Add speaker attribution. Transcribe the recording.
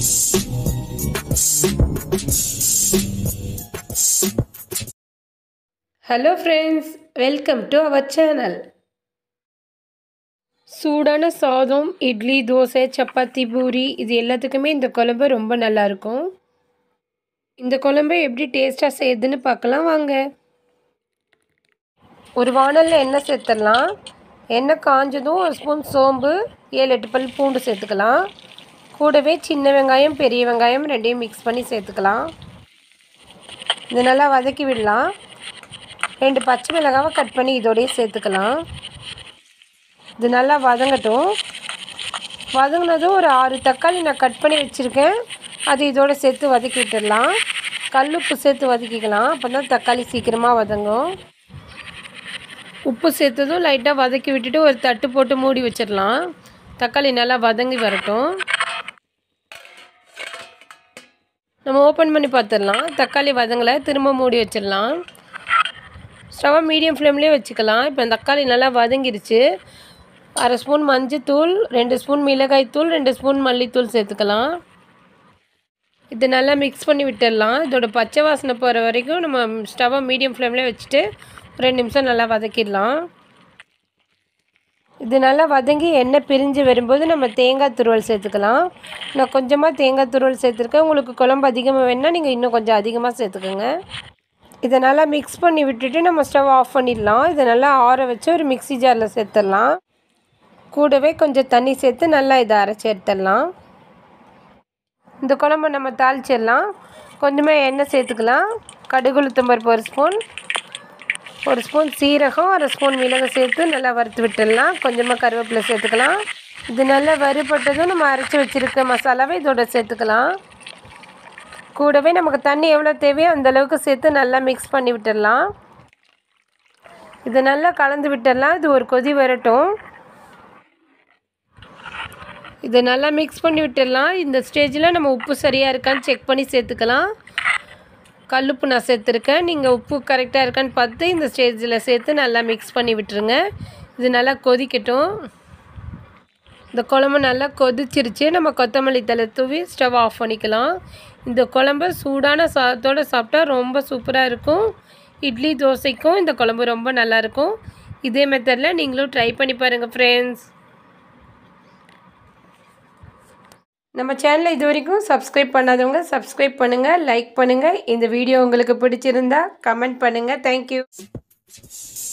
Speaker 1: hello friends welcome to our channel சூடான சாதம் இட்லி தோசை சப்பாத்தி பூரி இது எல்லாத்துக்குமே இந்த குழம்பு ரொம்ப நல்லாயிருக்கும் இந்த குழம்பு எப்படி டேஸ்ட்டாக செய்யுதுன்னு பார்க்கலாம் வாங்க ஒரு வானலில் எண்ணெய் சேர்த்துடலாம் எண்ணெய் காஞ்சதும் ஒரு ஸ்பூன் சோம்பு ஏழு எட்டு பல் பூண்டு சேர்த்துக்கலாம் கூடவே சின்ன வெங்காயம் பெரிய வெங்காயம் ரெண்டையும் மிக்ஸ் பண்ணி சேர்த்துக்கலாம் இது நல்லா வதக்கி விடலாம் ரெண்டு பச்சை மிளகாவை கட் பண்ணி இதோடய சேர்த்துக்கலாம் இது நல்லா வதங்கட்டும் வதங்கினதும் ஒரு ஆறு தக்காளி நான் கட் பண்ணி வச்சுருக்கேன் அது இதோட சேர்த்து வதக்கி விட்டுடலாம் கல் உப்பு சேர்த்து வதக்கிக்கலாம் அப்போ தான் தக்காளி சீக்கிரமாக வதங்கும் உப்பு சேர்த்ததும் லைட்டாக வதக்கி விட்டுட்டு ஒரு தட்டு போட்டு மூடி வச்சிடலாம் தக்காளி நல்லா வதங்கி வரட்டும் நம்ம ஓப்பன் பண்ணி பார்த்துடலாம் தக்காளி வதங்கலை திரும்ப மூடி வச்சிடலாம் ஸ்டவ்வை மீடியம் ஃப்ளேம்லேயே வச்சுக்கலாம் இப்போ தக்காளி நல்லா வதங்கிருச்சு அரை ஸ்பூன் மஞ்சத்தூள் ரெண்டு ஸ்பூன் மிளகாய் தூள் ரெண்டு ஸ்பூன் மல்லித்தூள் சேர்த்துக்கலாம் இது நல்லா மிக்ஸ் பண்ணி விட்டுடலாம் இதோட பச்சை வாசனை போகிற வரைக்கும் நம்ம ஸ்டவ்வை மீடியம் ஃப்ளேம்லேயே வச்சுட்டு ரெண்டு நிமிஷம் நல்லா வதக்கிடலாம் இது நல்லா வதங்கி எண்ணெய் பிரிஞ்சு வரும்போது நம்ம தேங்காய் துருவல் சேர்த்துக்கலாம் நான் கொஞ்சமாக தேங்காய் துருவல் சேர்த்துருக்கேன் உங்களுக்கு குழம்பு அதிகமாக வேணால் நீங்கள் இன்னும் கொஞ்சம் அதிகமாக சேர்த்துக்கோங்க இதை நல்லா மிக்ஸ் பண்ணி விட்டுட்டு நம்ம ஸ்டவ் ஆஃப் பண்ணிடலாம் இதை நல்லா ஆற வச்சு ஒரு மிக்ஸி ஜாரில் சேர்த்துடலாம் கூடவே கொஞ்சம் தண்ணி சேர்த்து நல்லா இதை அரைச்சி எடுத்துடலாம் இந்த குழம்பு நம்ம தாளிச்சிடலாம் கொஞ்சமாக எண்ணெய் சேர்த்துக்கலாம் கடுகு உளுத்தம்பருப்பு ஒரு ஸ்பூன் ஒரு ஸ்பூன் சீரகம் அரை ஸ்பூன் மிளகு சேர்த்து நல்லா வறுத்து விட்டுடலாம் கொஞ்சமாக கருவேப்பிலை சேர்த்துக்கலாம் இது நல்லா வறுபட்டதும் நம்ம அரைச்சி வச்சுருக்க மசாலாவை இதோட சேர்த்துக்கலாம் கூடவே நமக்கு தண்ணி எவ்வளோ தேவையோ அந்தளவுக்கு சேர்த்து நல்லா மிக்ஸ் பண்ணி விட்டுடலாம் இது நல்லா கலந்து விட்டுடலாம் இது ஒரு கொதி வரட்டும் இதை நல்லா மிக்ஸ் பண்ணி விட்டுடலாம் இந்த ஸ்டேஜில் நம்ம உப்பு சரியாக இருக்கான்னு செக் பண்ணி சேர்த்துக்கலாம் கல்லுப்பு நான் சேர்த்துருக்கேன் நீங்கள் உப்பு கரெக்டாக இருக்கான்னு பார்த்து இந்த ஸ்டேஜில் சேர்த்து நல்லா மிக்ஸ் பண்ணி விட்டுருங்க இது நல்லா கொதிக்கட்டும் இந்த குழம்பு நல்லா கொதிச்சிருச்சு நம்ம கொத்தமல்லி தலை தூவி ஸ்டவ் ஆஃப் பண்ணிக்கலாம் இந்த குழம்பு சூடான சாதத்தோடு சாப்பிட்டா ரொம்ப சூப்பராக இருக்கும் இட்லி தோசைக்கும் இந்த குழம்பு ரொம்ப நல்லாயிருக்கும் இதே மெத்தடில் நீங்களும் ட்ரை பண்ணி பாருங்கள் ஃப்ரெண்ட்ஸ் நம்ம சேனலை இது வரைக்கும் சப்ஸ்கிரைப் பண்ணாதவங்க சப்ஸ்கிரைப் பண்ணுங்கள் லைக் பண்ணுங்கள் இந்த வீடியோ உங்களுக்கு பிடிச்சிருந்தா கமெண்ட் பண்ணுங்கள் தேங்க்யூ